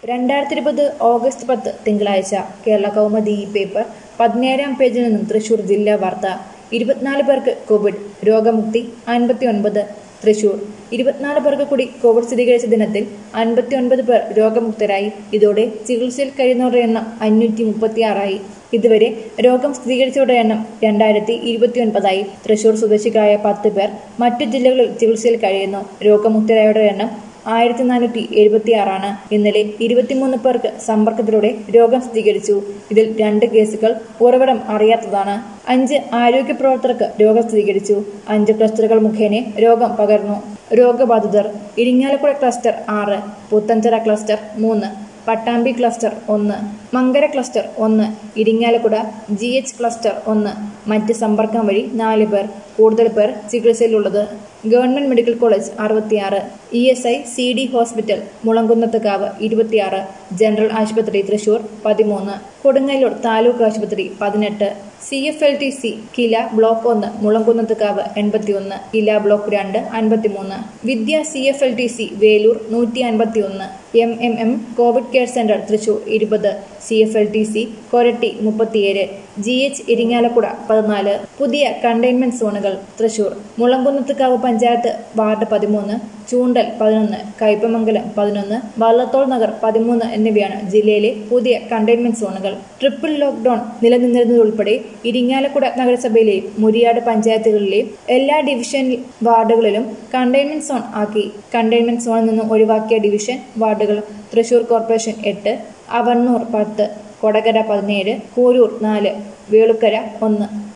രണ്ടായിരത്തി ഇരുപത് ഓഗസ്റ്റ് പത്ത് തിങ്കളാഴ്ച കേരള കൗമുദി ഈ പേപ്പർ പതിനേഴാം പേജിൽ നിന്നും തൃശൂർ ജില്ലാ വാർത്ത ഇരുപത്തിനാല് പേർക്ക് കോവിഡ് രോഗമുക്തി അൻപത്തി ഒൻപത് തൃശൂർ ഇരുപത്തിനാല് പേർക്ക് കൂടി കോവിഡ് സ്ഥിരീകരിച്ച ദിനത്തിൽ അൻപത്തി ഒൻപത് പേർ രോഗമുക്തരായി ഇതോടെ ചികിത്സയിൽ കഴിയുന്നവരുടെ എണ്ണം അഞ്ഞൂറ്റി മുപ്പത്തിയാറായി ഇതുവരെ രോഗം സ്ഥിരീകരിച്ചവരുടെ എണ്ണം രണ്ടായിരത്തി ഇരുപത്തിയൊൻപതായി തൃശൂർ സ്വദേശികളായ പത്ത് പേർ മറ്റു ജില്ലകളിൽ ചികിത്സയിൽ കഴിയുന്നു രോഗമുക്തരായവരുടെ എണ്ണം ആയിരത്തി നാനൂറ്റി എഴുപത്തി ആറാണ് ഇന്നലെ ഇരുപത്തിമൂന്ന് പേർക്ക് സമ്പർക്കത്തിലൂടെ രോഗം സ്ഥിരീകരിച്ചു ഇതിൽ രണ്ട് കേസുകൾ ഉറവിടം അറിയാത്തതാണ് അഞ്ച് ആരോഗ്യ പ്രവർത്തകർക്ക് രോഗം സ്ഥിരീകരിച്ചു അഞ്ച് ക്ലസ്റ്ററുകൾ മുഖേന രോഗം പകർന്നു രോഗബാധിതർ ഇരിങ്ങാലക്കുട ക്ലസ്റ്റർ ആറ് പുത്തഞ്ചിറ ക്ലസ്റ്റർ മൂന്ന് പട്ടാമ്പി ക്ലസ്റ്റർ ഒന്ന് മങ്കര ക്ലസ്റ്റർ ഒന്ന് ഇരിങ്ങാലക്കുട ജി എച്ച് ക്ലസ്റ്റർ ഒന്ന് മറ്റ് സമ്പർക്കം വഴി നാല് പേർ കൂടുതൽ പേർ ചികിത്സയിലുള്ളത് ഗവൺമെന്റ് മെഡിക്കൽ കോളേജ് അറുപത്തിയാറ് E S I C D hospital Mulankunnathukavu ഇരുപത്തിയാറ് ജനറൽ ആശുപത്രി തൃശൂർ പതിമൂന്ന് കൊടുങ്ങല്ലൂർ താലൂക്ക് ആശുപത്രി പതിനെട്ട് C F L T C KILA block ഒന്ന് മുളങ്കുന്നത്തുകാവ് എൺപത്തിയൊന്ന് കില ബ്ലോക്ക് രണ്ട് അൻപത്തിമൂന്ന് Vidya C F L T C Veloor നൂറ്റി അൻപത്തിയൊന്ന് M M M covid care centre Thrissur ഇരുപത് C F L T C Koratty മുപ്പത്തിയേഴ് ജി എച്ച് ഇരിങ്ങാലക്കുട പതിനാല് പുതിയ കണ്ടെയ്ൻമെന്റ് സോണുകൾ തൃശൂർ മുളങ്കുന്നത്തുകാവ് പഞ്ചായത്ത് വാർഡ് പതിമൂന്ന് ചൂണ്ടൽ പതിനൊന്ന് കയ്പമംഗലം പതിനൊന്ന് വള്ളത്തോൾ നഗർ പതിമൂന്ന് എന്നിവയാണ് ജില്ലയിലെ പുതിയ കണ്ടെയ്ൻമെന്റ് സോണുകൾ ട്രിപ്പിൾ ലോക്ക്ഡൌൺ നിലനിന്നിരുന്നതുൾപ്പെടെ ഇരിങ്ങാലക്കുട നഗരസഭയിലെയും മുരിയാട് പഞ്ചായത്തുകളിലെയും എല്ലാ ഡിവിഷൻ വാർഡുകളിലും കണ്ടെയ്ൻമെന്റ് സോൺ ആക്കി കണ്ടെയ്ൻമെന്റ് സോണിൽ നിന്നും ഒഴിവാക്കിയ ഡിവിഷൻ വാർഡുകൾ തൃശൂർ കോർപ്പറേഷൻ എട്ട് അവണ്ണൂർ പത്ത് കൊടകര പതിനേഴ് കൂരൂർ നാല് വേളുക്കര ഒന്ന്